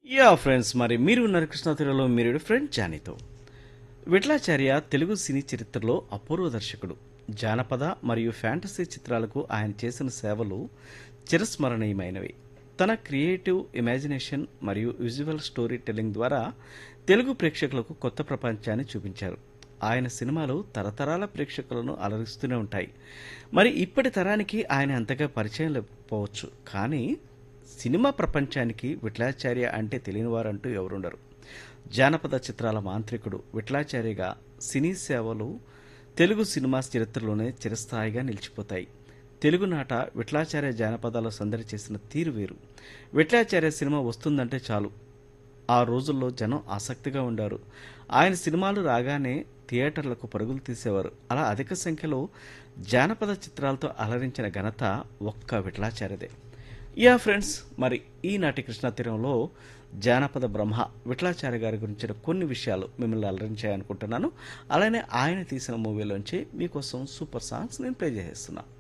yeah friends మరి మీరు ఉన్నారు కృష్ణ తీరులో మీరు ఫ్రెండ్ జానీతో విఠలాచార్య తెలుగు సినీ చరిత్రలో అపూర్వ దర్శకుడు జానపద మరియు ఫ్యాంటసీ చిత్రాలకు ఆయన చేసిన సేవలు చిరస్మరణీయమైనవి తన క్రియేటివ్ ఇమాజినేషన్ మరియు విజువల్ స్టోరీ టెల్లింగ్ ద్వారా తెలుగు ప్రేక్షకులకు కొత్త ప్రపంచాన్ని చూపించారు ఆయన సినిమాలు తరతరాల ప్రేక్షకులను అలరిస్తూనే ఉంటాయి మరి ఇప్పటి తరానికి ఆయన అంతగా పరిచయం లేకపోవచ్చు కానీ సినిమా ప్రపంచానికి విఠలాచార్య అంటే తెలియని వారంటూ ఎవరుండరు జానపద చిత్రాల మాంత్రికుడు విఠలాచార్యగా సినీ సేవలు తెలుగు సినిమా చరిత్రలోనే చిరస్థాయిగా నిలిచిపోతాయి తెలుగునాట విఠలాచార్య జానపదాలు సందడి చేసిన తీరు వేరు విఠలాచార్య సినిమా వస్తుందంటే చాలు ఆ రోజుల్లో జనం ఆసక్తిగా ఉండారు ఆయన సినిమాలు రాగానే థియేటర్లకు పరుగులు తీసేవారు అలా అధిక సంఖ్యలో జానపద చిత్రాలతో అలరించిన ఘనత ఒక్క విఠలాచార్యదే యా ఫ్రెండ్స్ మరి ఈనాటి కృష్ణా తీరంలో జానపద బ్రహ్మ విఠలాచార్య గారి గురించిన కొన్ని విషయాలు మిమ్మల్ని అలరించాయనుకుంటున్నాను అలానే ఆయన తీసిన మూవీలోంచి మీకోసం సూపర్ సాంగ్స్ నేను ప్లే చేసేస్తున్నాను